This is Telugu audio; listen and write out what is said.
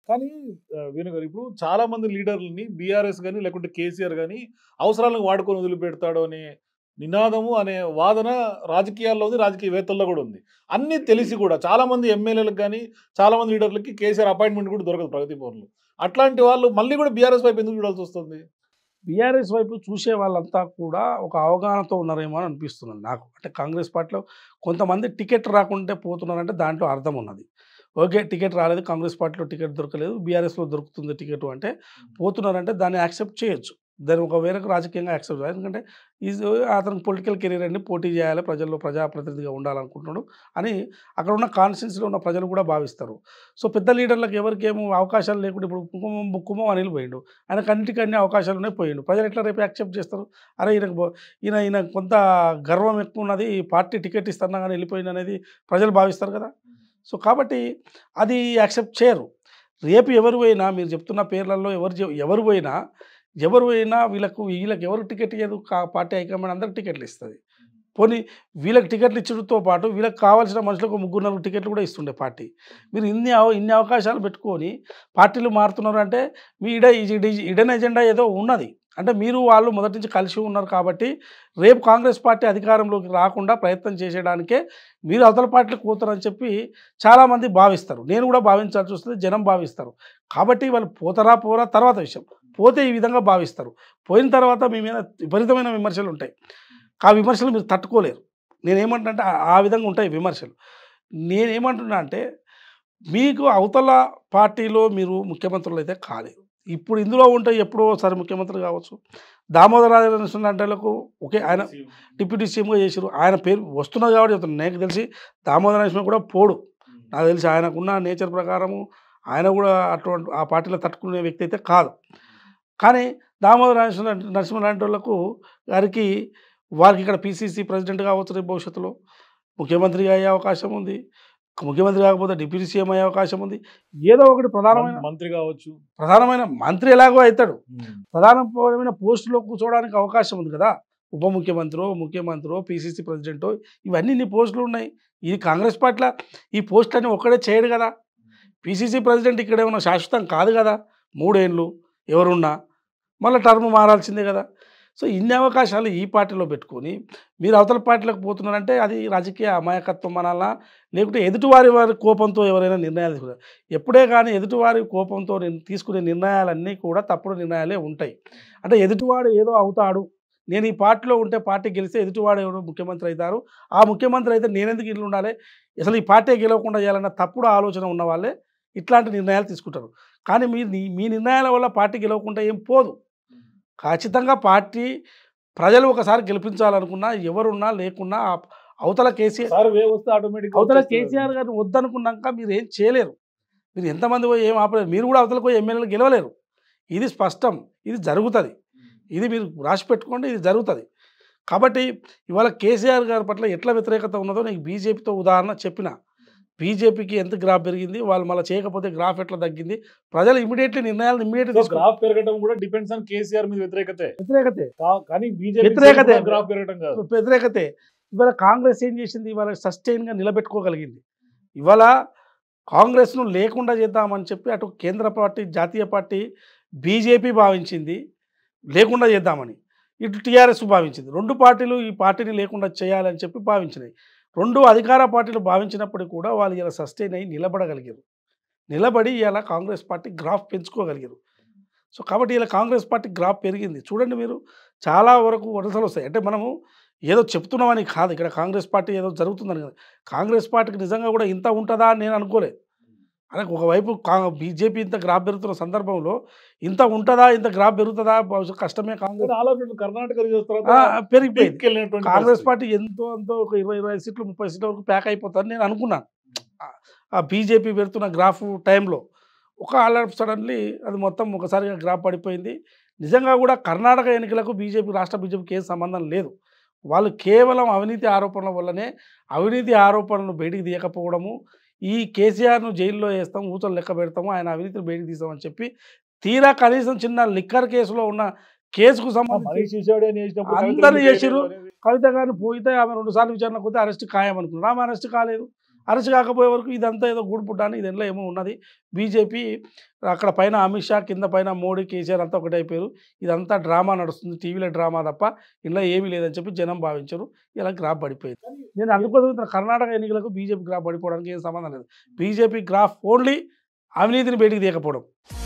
కానీ ఆ, వేణు గారు ఇప్పుడు చాలా మంది లీడర్లని బీఆర్ఎస్ కానీ లేకుంటే కేసీఆర్ కానీ అవసరాలను వాడుకొని వదిలిపెడతాడు అనే నినాదము అనే వాదన రాజకీయాల్లో ఉంది రాజకీయవేత్తల్లో కూడా ఉంది అన్నీ తెలిసి కూడా చాలా మంది ఎమ్మెల్యేలకు కానీ చాలా మంది లీడర్లకి కేసీఆర్ అపాయింట్మెంట్ కూడా దొరకదు ప్రగతి భవన్లో అట్లాంటి వాళ్ళు మళ్ళీ కూడా బీఆర్ఎస్ వైపు ఎందుకు చూడాల్సి వస్తుంది బీఆర్ఎస్ వైపు చూసే వాళ్ళంతా కూడా ఒక అవగాహనతో ఉన్నారేమో అని అనిపిస్తుంది నాకు అంటే కాంగ్రెస్ పార్టీలో కొంతమంది టికెట్ రాకుంటే పోతున్నారంటే దాంట్లో అర్థం ఉన్నది ఓకే టికెట్ రాలేదు కాంగ్రెస్ పార్టీలో టికెట్ దొరకలేదు బీఆర్ఎస్లో దొరుకుతుంది టికెట్ అంటే పోతున్నారంటే దాన్ని యాక్సెప్ట్ చేయొచ్చు దాన్ని ఒక వేరకు రాజకీయంగా యాక్సెప్ట్ చేయాలి ఎందుకంటే ఈజ్ అతనికి పొలిటికల్ కెరీర్ అండి పోటీ చేయాలి ప్రజల్లో ప్రజాప్రతినిధిగా ఉండాలనుకుంటున్నాడు అని అక్కడ ఉన్న కాన్స్టిట్యూన్సీలో ఉన్న ప్రజలు కూడా భావిస్తారు సో పెద్ద లీడర్లకు ఎవరికి ఏమో అవకాశాలు లేకుండా ఇప్పుడు కుంకుమం బుక్కుమం అనిల్ పోయిండు ఆయనకు అన్నిటికీ అన్ని అవకాశాలు ఉన్నాయి పోయిండు ప్రజలు ఎట్లా రేపు యాక్సెప్ట్ చేస్తారు అరే ఈయనకు బో- ఈయన ఈయన కొంత గర్వం ఎక్కువ ఉన్నది ఈ పార్టీ టికెట్ ఇస్తున్నా కానీ వెళ్ళిపోయింది అనేది ప్రజలు భావిస్తారు కదా సో కాబట్టి అది యాక్సెప్ట్ చేయరు రేపు ఎవరు పోయినా మీరు చెప్తున్న పేర్లలో ఎవరు చె- ఎవరు పోయినా ఎవరు పోయినా వీళ్ళకు వీళ్ళకి ఎవరు టికెట్ ఇవ్వదు కా- పార్టీ హైకమాండ్ అందరికి టికెట్లు ఇస్తుంది పోనీ వీళ్ళకి టికెట్లు ఇచ్చడంతో పాటు వీళ్ళకి కావాల్సిన మనుషులకు ముగ్గురు నలుగురు టికెట్లు కూడా ఇస్తుండే పార్టీ మీరు ఇన్ని అవ- ఇన్ని అవకాశాలు పెట్టుకొని పార్టీలు మారుతున్నారు అంటే మీ ఇడ ఇడ- ఇడన్ ఎజెండా ఏదో ఉన్నది అంటే మీరు వాళ్ళు మొదటి నుంచి కలిసి ఉన్నారు కాబట్టి రేపు కాంగ్రెస్ పార్టీ అధికారంలోకి రాకుండా ప్రయత్నం చేసేయడానికే మీరు అవతల పార్టీలకు పోతారని చెప్పి చాలామంది భావిస్తారు నేను కూడా భావించాల్సి వస్తుంది జనం భావిస్తారు కాబట్టి వాళ్ళు పోతారా పోరా తర్వాత విషయం పోతే ఈ విధంగా భావిస్తారు పోయిన తర్వాత మీ మీద విపరీతమైన విమర్శలు ఉంటాయి ఆ విమర్శలు మీరు తట్టుకోలేరు నేనేమంటున్నా అంటే ఆ విధంగా ఉంటాయి విమర్శలు నేనేమంటున్నా అంటే మీకు అవతల పార్టీలో మీరు ముఖ్యమంత్రులు అయితే కాలేదు ఇప్పుడు ఇందులో ఉంటే ఎప్పుడో ఒకసారి ముఖ్యమంత్రి కావచ్చు దామోదర నరసింహంటలకు ఒకే ఆయన డిప్యూటీ సీఎంగా చేశారు ఆయన పేరు వస్తున్నది కాబట్టి చెప్తున్నాను నాకు తెలిసి దామోదర నరసింహ కూడా పోడు నాకు తెలిసి ఆయనకున్న నేచర్ ప్రకారము ఆయన కూడా అటువంటి ఆ పార్టీలో తట్టుకునే వ్యక్తి అయితే కాదు కానీ దామోదర నరసింహ నరసింహ లాంటి వాళ్ళకు గారికి వారికి ఇక్కడ పీసీసీ ప్రెసిడెంట్ కావచ్చు రేపు భవిష్యత్తులో ముఖ్యమంత్రిగా అయ్యే అవకాశం ఉంది ముఖ్యమంత్రి కాకపోతే డిప్యూటీ సీఎం అయ్యే అవకాశం ఉంది ఏదో ఒకటి ప్రధానమైన మంత్రి కావచ్చు ప్రధానమైన మంత్రి ఎలాగో అవుతాడు ప్రధానమైన పోస్టులో కూర్చోవడానికి అవకాశం ఉంది కదా ఉప ముఖ్యమంత్రి ముఖ్యమంత్రి పీసీసీ ప్రెసిడెంట్ ఇవన్నీ నీ పోస్టులు ఉన్నాయి ఇది కాంగ్రెస్ పార్టీలో ఈ పోస్టులన్నీ ఒక్కడే చేయడు కదా పీసీసీ ప్రెసిడెంట్ ఇక్కడ ఏమన్నా శాశ్వతం కాదు కదా మూడేళ్ళు ఎవరున్నా మళ్ళీ టర్మ్ మారాల్సిందే కదా సో ఇన్ని అవకాశాలు ఈ పార్టీలో పెట్టుకొని మీరు అవతల పార్టీలకు పోతున్నారంటే అది రాజకీయ అమాయకత్వం అనాలా లేకుంటే ఎదుటివారి వారి కోపంతో ఎవరైనా నిర్ణయాలు తీసుకుంటారు ఎప్పుడే కానీ ఎదుటివారి కోపంతో నేను తీసుకునే నిర్ణయాలన్నీ కూడా తప్పుడు నిర్ణయాలే ఉంటాయి అంటే ఎదుటివాడు ఏదో అవుతాడు నేను ఈ పార్టీలో ఉంటే పార్టీ గెలిస్తే ఎదుటివాడు ఎవరో ముఖ్యమంత్రి అవుతారు ఆ ముఖ్యమంత్రి అయితే నేనెందుకు ఇల్లు ఉండాలి అసలు ఈ పార్టీ గెలవకుండా చేయాలన్న తప్పుడు ఆలోచన ఉన్న వాళ్ళే ఇట్లాంటి నిర్ణయాలు తీసుకుంటారు కానీ మీ మీ నిర్ణయాల వల్ల పార్టీ గెలవకుండా ఏం పోదు ఖచ్చితంగా పార్టీ ప్రజలు ఒకసారి గెలిపించాలనుకున్నా ఎవరున్నా లేకున్నా ఆ అవతల కేసీఆర్ సార్ వే వస్తే ఆటోమేటిక్ అవతల కేసీఆర్ గారిని వద్దనుకున్నాక మీరు ఏం చేయలేరు మీరు ఎంతమంది పోయి ఏం ఆపలేరు మీరు కూడా అవతలకు పోయి ఎమ్మెల్యేలు గెలవలేరు ఇది స్పష్టం ఇది జరుగుతుంది ఇది మీరు రాసి పెట్టుకోండి ఇది జరుగుతుంది కాబట్టి ఇవాళ కేసీఆర్ గారి పట్ల ఎట్లా వ్యతిరేకత ఉన్నదో నీకు బీజేపీతో ఉదాహరణ చెప్పిన బీజేపీకి ఎంత గ్రాఫ్ పెరిగింది వాళ్ళు మళ్ళీ చేయకపోతే గ్రాఫ్ ఎట్లా తగ్గింది ప్రజలు ఇమీడియట్లీ నిర్ణయాలు ఇమీడియట్గా తీసుకున్నారు గ్రాఫ్ పెరగడం కూడా డిపెండ్స్ ఆన్ కేసీఆర్ మీద వ్యతిరేకతే వ్యతిరేకతే కా- కానీ బీజేపీ వ్యతిరేకతే. గ్రాఫ్ పెరగడం కాదు వ్యతిరేకతే ఇవాళ కాంగ్రెస్ ఏం చేసింది ఇవాళ సస్టైన్గా నిలబెట్టుకోగలిగింది ఇవాళ కాంగ్రెస్ను లేకుండా చేద్దామని చెప్పి అటు కేంద్ర పార్టీ జాతీయ పార్టీ బీజేపీ భావించింది లేకుండా చేద్దామని ఇటు టీఆర్ఎస్ భావించింది రెండు పార్టీలు ఈ పార్టీని లేకుండా చేయాలని చెప్పి భావించినాయి రెండు అధికార పార్టీలు భావించినప్పటికీ కూడా వాళ్ళు ఇలా సస్టైన్ అయ్యి నిలబడగలిగారు నిలబడి ఇలా కాంగ్రెస్ పార్టీ గ్రాఫ్ పెంచుకోగలిగారు సో కాబట్టి ఇలా కాంగ్రెస్ పార్టీ గ్రాఫ్ పెరిగింది చూడండి మీరు చాలా వరకు వరసలు వస్తాయి అంటే మనము ఏదో చెప్తున్నామని కాదు ఇక్కడ కాంగ్రెస్ పార్టీ ఏదో జరుగుతుందని కాదు కాంగ్రెస్ పార్టీకి నిజంగా కూడా ఇంత ఉంటుందా అని నేను అనుకోలేదు అదే ఒకవైపు కా బీజేపీ ఇంత గ్రాఫ్ పెరుగుతున్న సందర్భంలో ఇంత ఉంటుందా ఇంత గ్రాఫ్ పెరుగుతుందా బహుశా కష్టమే కాంగ్రెస్ ఆలోచన కర్ణాటక చూసిన ఆ, పెరిగిపోయింది peak వెళ్ళినటువంటి కాంగ్రెస్ పరిస్థితి. పార్టీ ఎంతో ఎంతో ఒక ఇరవై ఇరవై ఐదు సీట్లు ముప్పై సీట్ల వరకు ప్యాక్ అయిపోతారని నేను అనుకున్నాను ఆ- ఆ బీజేపీ పెడుతున్న గ్రాఫ్ టైంలో ఒక ఆల్ ఆఫ్ సడన్లీ అది మొత్తం ఒకసారిగా గ్రాఫ్ పడిపోయింది నిజంగా కూడా కర్ణాటక ఎన్నికలకు బీజేపీ రాష్ట్ర బీజేపీకి ఏం సంబంధం లేదు వాళ్ళు కేవలం అవినీతి ఆరోపణల వల్లనే అవినీతి ఆరోపణలు బయటికి తీయకపోవడము ఈ కేసీఆర్ను జైల్లో వేస్తాం ఊచలు లెక్క పెడతాము ఆయన అవినీతిని బయటికి తీస్తామని చెప్పి తీరా కనీసం చిన్న లిక్కర్ కేసులో ఉన్న కేసుకు ఆ సంబంధించి మనీష్ సిసోడియా చేసినప్పుడు అందరూ కవితలు చేసిర్రు. అనేది కవిత గారిని పోయితే ఆమె రెండు సార్లు విచారణ పోతే అరెస్ట్ ఖాయం అనుకున్నారు ఆమె అరెస్ట్ కాలేదు అరెస్ట్ కాకపోయే వరకు ఇదంతా ఏదో గూడుపుట్ట అని ఇదిలో ఏమో ఉన్నది బీజేపీ అక్కడ పైన అమిత్ షా కింద పైన మోడీ కేసీఆర్ అంతా ఒకటే అయిపోయారు ఇదంతా డ్రామా నడుస్తుంది టీవీలో డ్రామా తప్ప ఇంట్లో ఏమీ లేదని చెప్పి జనం భావించారు ఇలా గ్రాఫ్ పడిపోయింది నేను అందుకోసం ఇంత కర్ణాటక ఎన్నికలకు బీజేపీ గ్రాఫ్ పడిపోవడానికి ఏం సంబంధం లేదు బీజేపీ గ్రాఫ్ ఓన్లీ అవినీతిని బయటికి తీయకపోవడం